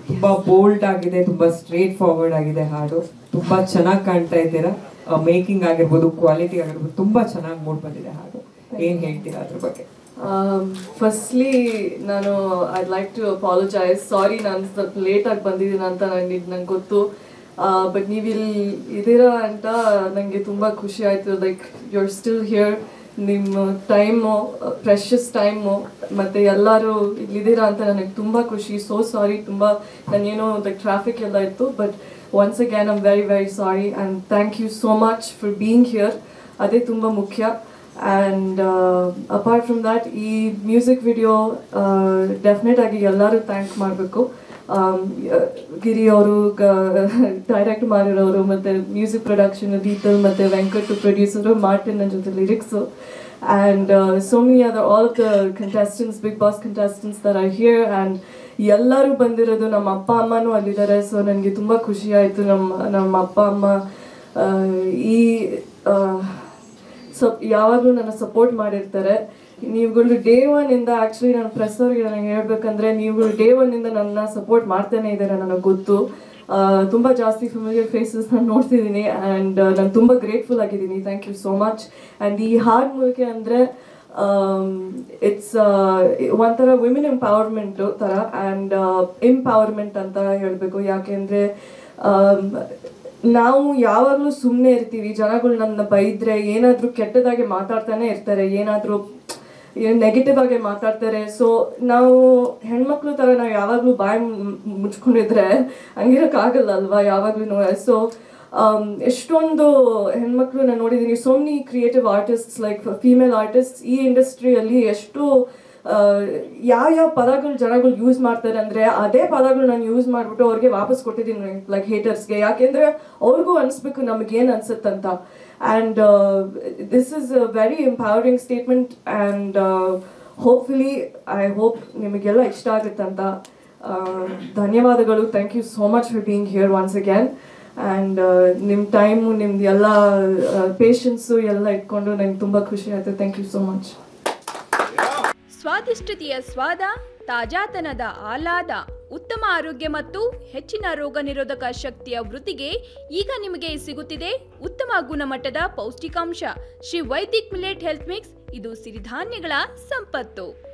ತುಂಬಾ ಬೋಲ್ಡ್ ಆಗಿದೆ ತುಂಬಾ ಸ್ಟ್ರೇಟ್ ಫಾರ್ವರ್ಡ್ ಆಗಿದೆ ಹಾಡು ತುಂಬಾ ಚೆನ್ನಾಗಿ ಕಾಣ್ತಾ ಇದ್ದೀರಾ ಮೇಕಿಂಗ್ ಆಗಿರ್ಬೋದು ಕ್ವಾಲಿಟಿ ಆಗಿರ್ಬೋದು ತುಂಬಾ ಚೆನ್ನಾಗಿ ಮೂಡ್ ಬಂದಿದೆ ಹಾಡು ಏನ್ ಹೇಳ್ತೀರಾ ಅದ್ರ ಬಗ್ಗೆ ಫಸ್ಟ್ಲಿ ನಾನು I like to apologise sorry ನಾನು ಸ್ವಲ್ಪ ಲೇಟಾಗಿ ಬಂದಿದ್ದೀನಿ ಅಂತ ನನಗೆ ನಂಗೆ ಗೊತ್ತು ಬಟ್ ನೀವು ಇಲ್ಲಿ ಇದ್ದೀರಾ ಅಂತ ನನಗೆ ತುಂಬ ಖುಷಿ ಆಯಿತು like you are still here ನಿಮ್ಮ ಟೈಮು ಪ್ರೆಷಸ್ ಟೈಮು ಮತ್ತು ಎಲ್ಲರೂ ಇಲ್ಲಿದ್ದೀರಾ ಅಂತ ನನಗೆ ತುಂಬ ಖುಷಿ ಸೋ ಸಾರಿ ತುಂಬ ನಾನೇನೋ ಲೈಕ್ ಟ್ರಾಫಿಕ್ ಎಲ್ಲ ಇತ್ತು but once again I'm very very sorry and thank you so much for being here ಅದೇ ತುಂಬ ಮುಖ್ಯ ಆ್ಯಂಡ್ ಅಪಾರ್ಟ್ ಫ್ರಮ್ ದ್ಯಾಟ್ ಈ ಮ್ಯೂಸಿಕ್ ವಿಡಿಯೋ ಡೆಫಿನೆಟ್ ಆಗಿ ಎಲ್ಲರೂ ಥ್ಯಾಂಕ್ ಮಾಡಬೇಕು ಗಿರಿ ಅವರು ಡೈರೆಕ್ಟ್ ಮಾಡಿರೋರು ಮತ್ತು ಮ್ಯೂಸಿಕ್ ಪ್ರೊಡಕ್ಷನ್ ದೀತಲ್ ಮತ್ತು ವೆಂಕಟ್ ಪ್ರೊಡ್ಯೂಸರು ಮಾರ್ಟಿನ್ ನನ್ನ ಜೊತೆ lyrics and so many other all of the contestants Big Boss contestants there are here and ಎಲ್ಲರೂ ಬಂದಿರೋದು ನಮ್ಮ ಅಪ್ಪ ಅಮ್ಮನೂ ಅಲ್ಲಿದ್ದಾರೆ ಸೊ ನನಗೆ ತುಂಬ ಖುಷಿ ಆಯಿತು ನಮ್ಮ ನಮ್ಮ ಅಪ್ಪ ಅಮ್ಮ ಆ, ಈ ಸೊ ಯಾವಾಗಲೂ ನನ್ನ ಸಪೋರ್ಟ್ ಮಾಡಿರ್ತಾರೆ ನೀವುಗಳು ಡೇ ಒನ್ ಇಂದ ಆ್ಯಕ್ಚುಲಿ ನಾನು ಪ್ರೆಸ್ ಅವ್ರಿಗೆ ನನಗೆ ಹೇಳ್ಬೇಕಂದ್ರೆ ನೀವುಗಳು ಡೇ ಒನ್ ಇಂದ ನನ್ನ ಸಪೋರ್ಟ್ ಮಾಡ್ತಾನೆ ಇದ್ದಾರೆ ನನಗೆ ಗೊತ್ತು ಆ, ತುಂಬ ಜಾಸ್ತಿ ಫೆಮಿಲಿಯರ್ ಫೇಸಸ್ ನಾನು ನೋಡ್ತಿದ್ದೀನಿ ಆ್ಯಂಡ್ ನಾನು ತುಂಬ ಗ್ರೇಟ್ಫುಲ್ ಆಗಿದ್ದೀನಿ thank you so much and ಈ ಹಾಡ್ ಮೂಲಕ ಅಂದರೆ ಇಟ್ಸ್ ಒಂಥರ ವಿಮೆನ್ ಎಂಪವರ್ಮೆಂಟು ಥರ ಆ್ಯಂಡ್ ಎಂಪವರ್ಮೆಂಟ್ ಅಂತ ಹೇಳಬೇಕು ಯಾಕೆಂದರೆ ನಾವು ಯಾವಾಗಲೂ ಸುಮ್ಮನೆ ಇರ್ತೀವಿ ಜನಗಳು ನನ್ನ ಬೈದ್ರೆ ಏನಾದರೂ ಕೆಟ್ಟದಾಗೆ ಮಾತಾಡ್ತಾನೆ ಇರ್ತಾರೆ ಏನಾದರೂ ನೆಗೆಟಿವ್ ಆಗಿ ಮಾತಾಡ್ತಾರೆ ಸೊ ನಾವು ಹೆಣ್ಮಕ್ಳು ಥರ ನಾವು ಯಾವಾಗಲೂ ಬಾಯಿ ಮು- ಮುಚ್ಕೊಂಡಿದ್ರೆ ಹಂಗಿರೋಕ್ಕಾಗಲ್ಲ ಅಲ್ವಾ ಯಾವಾಗಲೂ ಸೊ ಎಷ್ಟೊಂದು ಹೆಣ್ಮಕ್ಳು ನಾನು ನೋಡಿದ್ದೀನಿ so many creative artists like female artists ಈ ಇಂಡಸ್ಟ್ರಿಯಲ್ಲಿ ಎಷ್ಟು ಯಾವ ಯಾವ ಪದಗಳು ಜನಗಳು ಯೂಸ್ ಮಾಡ್ತಾರೆ ಅಂದರೆ ಅದೇ ಪದಗಳು ನಾನು ಯೂಸ್ ಮಾಡಿಬಿಟ್ಟು ಅವ್ರಿಗೆ ವಾಪಸ್ ಕೊಟ್ಟಿದ್ದೀನಿ ಲೈಕ್ ಹೇಟರ್ಸ್ಗೆ ಯಾಕೆಂದರೆ ಅವ್ರಿಗೂ ಅನಿಸ್ಬೇಕು ನಮಗೇನು ಅನ್ಸುತ್ತಂತ and this is a very empowering statement and hopefully I hope ನಿಮಗೆಲ್ಲ ಇಷ್ಟ ಆಗುತ್ತಂತ ಆ, ಧನ್ಯವಾದಗಳು thank you so much for being here once again and ನಿಮ್ಮ ಟೈಮು ನಿಮ್ದು ಎಲ್ಲ ಪೇಷನ್ಸು ಎಲ್ಲ ಇಟ್ಕೊಂಡು ನಂಗೆ ತುಂಬ ಖುಷಿ ಆಯಿತು ಥ್ಯಾಂಕ್ ಯು ಸೋ ಮಚ್ ಸ್ವಾದಿಷ್ಟತೆಯ ಸ್ವಾದ ತಾಜಾತನದ ಆಹ್ಲಾದ ಉತ್ತಮ ಆರೋಗ್ಯ ಮತ್ತು ಹೆಚ್ಚಿನ ರೋಗ ನಿರೋಧಕ ಶಕ್ತಿಯ ವೃದ್ಧಿಗೆ ಈಗ ನಿಮಗೆ ಸಿಗುತ್ತಿದೆ ಉತ್ತಮ ಗುಣಮಟ್ಟದ ಪೌಷ್ಟಿಕಾಂಶ Shri Vaidik millet health mix ಇದು ಸಿರಿಧಾನ್ಯಗಳ ಸಂಪತ್ತು